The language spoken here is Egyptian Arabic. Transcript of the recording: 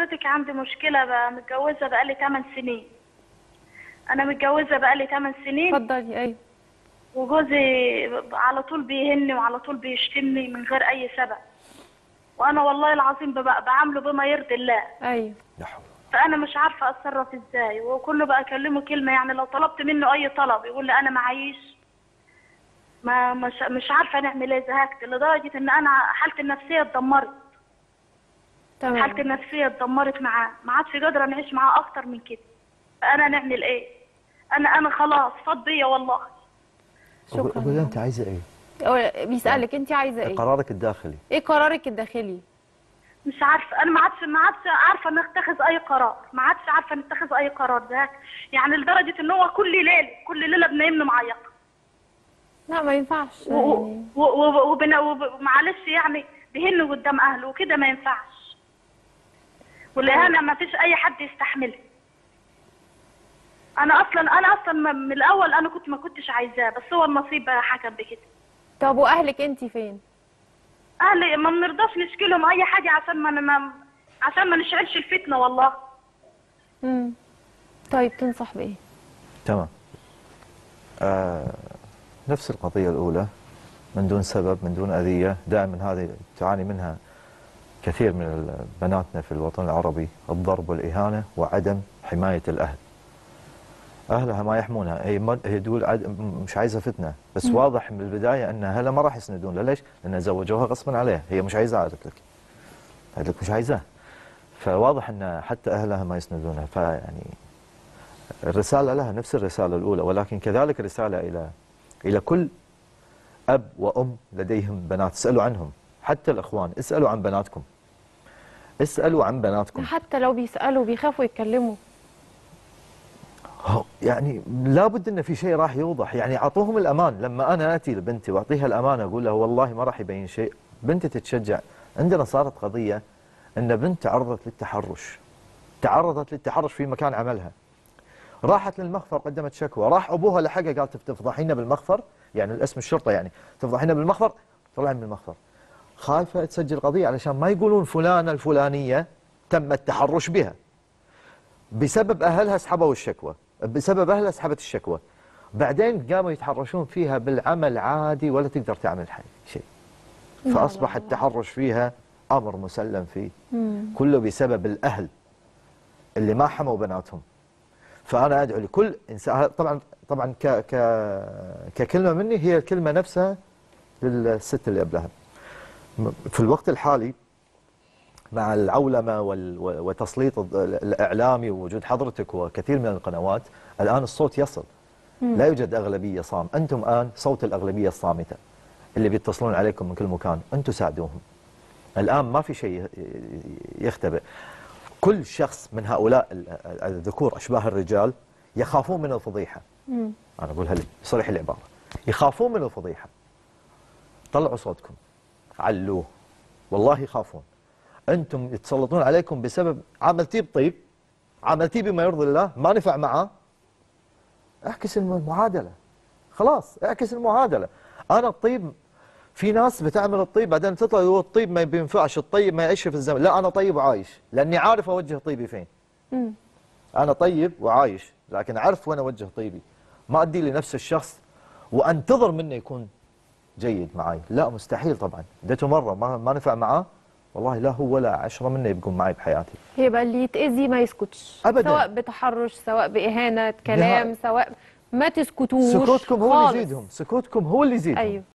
حضرتك عندي مشكلة بقى متجوزة بقالي 8 سنين أنا متجوزة بقالي 8 سنين اتفضلي ايوه وجوزي على طول بيهني وعلى طول بيشتمني من غير أي سبب وأنا والله العظيم ببقى بعامله بما يرضي الله ايوه لا حول فأنا مش عارفة أتصرف إزاي وكله بقى أكلمه كلمة يعني لو طلبت منه أي طلب يقول لي أنا معيش ما مش مش عارفة نعمل إيه زهقت لدرجة إن أنا حالتي النفسية اتدمرت حالتي تمام النفسية اتدمرت معاه ما عادش قادرة نعيش معاه أكتر من كده فأنا نعمل إيه أنا أنا خلاص فاض بيا والله أقول شكرا أقول أنت عايزة إيه؟ هو بيسالك انت عايزه ايه قرارك الداخلي ايه قرارك الداخلي مش عارفة أنا ما عادش ما عادش عارفة نتخذ أي قرار ما عادش عارفة نتخذ أي قرار ده يعني لدرجة إن هو كل ليلة كل ليلة بنايمنا معيط لا ما ينفعش و- يعني و- و- وبنا- وب- معلش يعني بيهنوا قدام اهله وكده ما ينفعش والاهانه ما فيش اي حد يستحملها انا اصلا انا اصلا م- من الاول انا كنت ما كنتش عايزاه بس هو النصيب بقى حكم بكده طب واهلك انت فين اهلي ما بنرضاش نشكي لهم اي حاجه عشان ما ما عشان ما نشعلش الفتنه والله امم طيب تنصح بايه تمام آه نفس القضية الأولى من دون سبب من دون أذية دائما هذه تعاني منها كثير من بناتنا في الوطن العربي الضرب والإهانة وعدم حماية الأهل أهلها ما يحمونها هي ما هي تقول عد- مش عايزة فتنة بس واضح من البداية أن أهلها ما راح يسندون لها ليش؟ لأن زوجوها غصبا عليها هي مش عايزة قالت لك قالت لك مش عايزاه فواضح أن حتى أهلها ما يسندونها فيعني الرسالة لها نفس الرسالة الأولى ولكن كذلك رسالة إلى إلى كل أب وأم لديهم بنات اسألوا عنهم حتى الإخوان اسألوا عن بناتكم اسألوا عن بناتكم حتى لو بيسالوا بيخافوا يتكلموا هو- يعني لابد ان في شيء راح يوضح يعني اعطوهم الامان لما انا اتي لبنتي واعطيها الامان اقول لها والله ما راح يبين شيء بنتي تتشجع عندنا صارت قضيه ان بنت تعرضت للتحرش تعرضت للتحرش في مكان عملها راحت للمخفر قدمت شكوى راح ابوها لحقها قال تفضحينا بالمخفر يعني الاسم الشرطه يعني تفضحينا بالمخفر طلع من المخفر خايفه تسجل قضيه علشان ما يقولون فلانه الفلانيه تم التحرش بها بسبب اهلها سحبوا الشكوى بسبب اهلها سحبت الشكوى بعدين قاموا يتحرشون فيها بالعمل عادي ولا تقدر تعمل حي شيء لا، فاصبح لا، لا. التحرش فيها امر مسلم فيه مم. كله بسبب الاهل اللي ما حموا بناتهم فانا ادعو لكل انسان طبعا طبعا ك ك ككلمه مني هي الكلمه نفسها للست اللي قبلها م- في الوقت الحالي مع العولمه وال- و- وتسليط الض- الاعلامي ووجود حضرتك وكثير من القنوات الان الصوت يصل لا يوجد اغلبيه صام انتم الان صوت الاغلبيه الصامته اللي بيتصلون عليكم من كل مكان انتم ساعدوهم الان ما في شيء ي- يختبئ كل شخص من هؤلاء ال- ال- الذكور اشباه الرجال يخافون من الفضيحه مم. انا اقولها لي بصريح العباره يخافون من الفضيحه طلعوا صوتكم علوه والله يخافون انتم يتسلطون عليكم بسبب عملتيه بطيب عملتيه بما يرضي الله ما نفع معاه اعكس الم- المعادله خلاص اعكس المعادله انا الطيب في ناس بتعمل الطيب بعدين تطلع هو الطيب ما بينفعش الطيب ما يعيش في الزمن لا انا طيب وعايش لاني عارف اوجه طيبي فين مم. انا طيب وعايش لكن اعرف وين اوجه طيبي ما ادي لنفس الشخص وانتظر منه يكون جيد معي لا مستحيل طبعا اديته مره ما, ما نفع معاه والله لا هو ولا عشرة منه يبقون معي بحياتي يبقى اللي يتأذي ما يسكتش أبداً. سواء بتحرش سواء بإهانة كلام نهائي. سواء ما تسكتوش سكوتكم هو خالص. اللي يزيدهم سكوتكم هو اللي يزيدهم أيوه